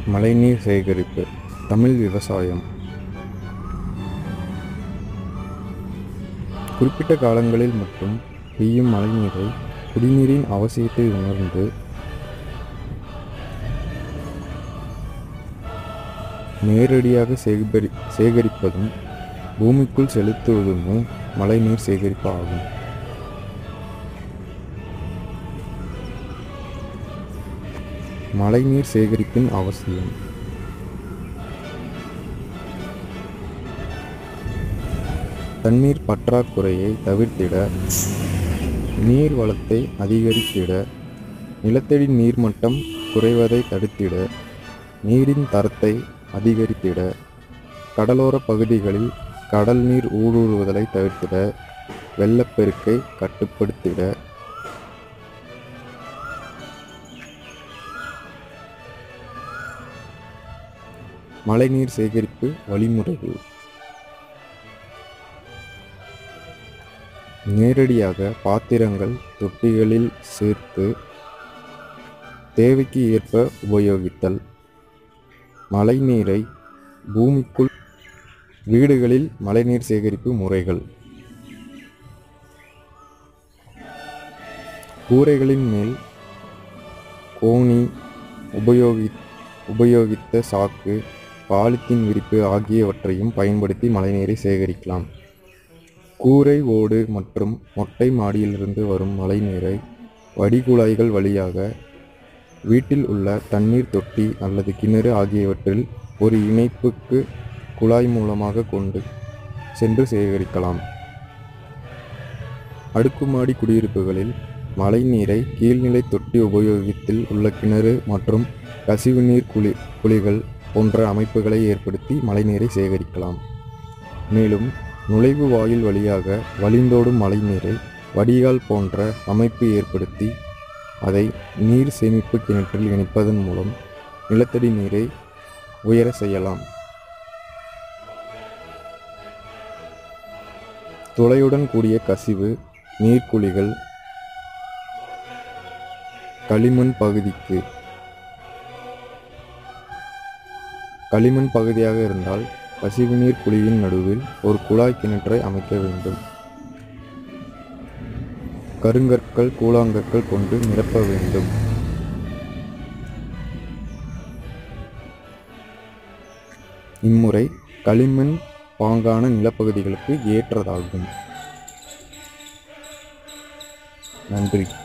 மழைநீர் சேகரிப்பு தமிழ் விவசாயம் குறிப்பிட்ட காலங்களில் மட்டும் பெய்யும் மழைநீரை குடிநீரின் அவசியத்தை உணர்ந்து நேரடியாக சேகரி சேகரிப்பதும் பூமிக்குள் செலுத்துவதுமே மழைநீர் சேகரிப்பு ஆகும் மழைநீர் சேகரிப்பின் அவசியம் தண்ணீர் பற்றாக்குறையை தவிர்த்திட நீர் வளத்தை அதிகரித்திட நிலத்தடி நீர்மட்டம் குறைவதை தடுத்திட நீரின் தரத்தை அதிகரித்திட கடலோர பகுதிகளில் கடல் நீர் ஊடுருவுதலை தவிர்த்திட வெள்ளப்பெருக்கை கட்டுப்படுத்திட மழைநீர் சேகரிப்பு வழிமுறைகள் நேரடியாக பாத்திரங்கள் தொட்டிகளில் சேர்த்து தேவைக்கு ஏற்ப உபயோகித்தல் மழைநீரை பூமிக்குள் வீடுகளில் மழைநீர் சேகரிப்பு முறைகள் கூரைகளின் மேல் கோணி உபயோகி உபயோகித்த சாக்கு பாலித்தீன் விரிப்பு ஆகியவற்றையும் பயன்படுத்தி மழைநீரை சேகரிக்கலாம் கூரை ஓடு மற்றும் மொட்டை மாடியிலிருந்து வரும் மழைநீரை வடிகுழாய்கள் வழியாக வீட்டில் உள்ள தண்ணீர் தொட்டி அல்லது கிணறு ஆகியவற்றில் ஒரு இணைப்புக்கு குழாய் மூலமாக கொண்டு சென்று சேகரிக்கலாம் அடுக்குமாடி குடியிருப்புகளில் மழைநீரை கீழ்நிலை தொட்டி உபயோகத்தில் உள்ள கிணறு மற்றும் கசிவுநீர் குழி குழிகள் போன்ற அமைப்புகளை ஏற்படுத்தி மழைநீரை சேகரிக்கலாம் மேலும் நுழைவு வாயில் வழியாக வழிந்தோடும் மழைநீரை வடிகால் போன்ற அமைப்பு ஏற்படுத்தி அதை நீர் சேமிப்பு கிணற்றில் இணைப்பதன் மூலம் நிலத்தடி நீரை உயர செய்யலாம் துளையுடன் கூடிய கசிவு நீர்க்குழிகள் களிமண் பகுதிக்கு களிமண் பகுதியாக இருந்தால் கசிவுநீர் குழியின் நடுவில் ஒரு குழாய் கிணற்றை அமைக்க வேண்டும் கருங்கற்கள் கூழாங்கற்கள் கொண்டு நிரப்ப வேண்டும் இம்முறை களிமண் பாங்கான நிலப்பகுதிகளுக்கு ஏற்றதாகும் நன்றி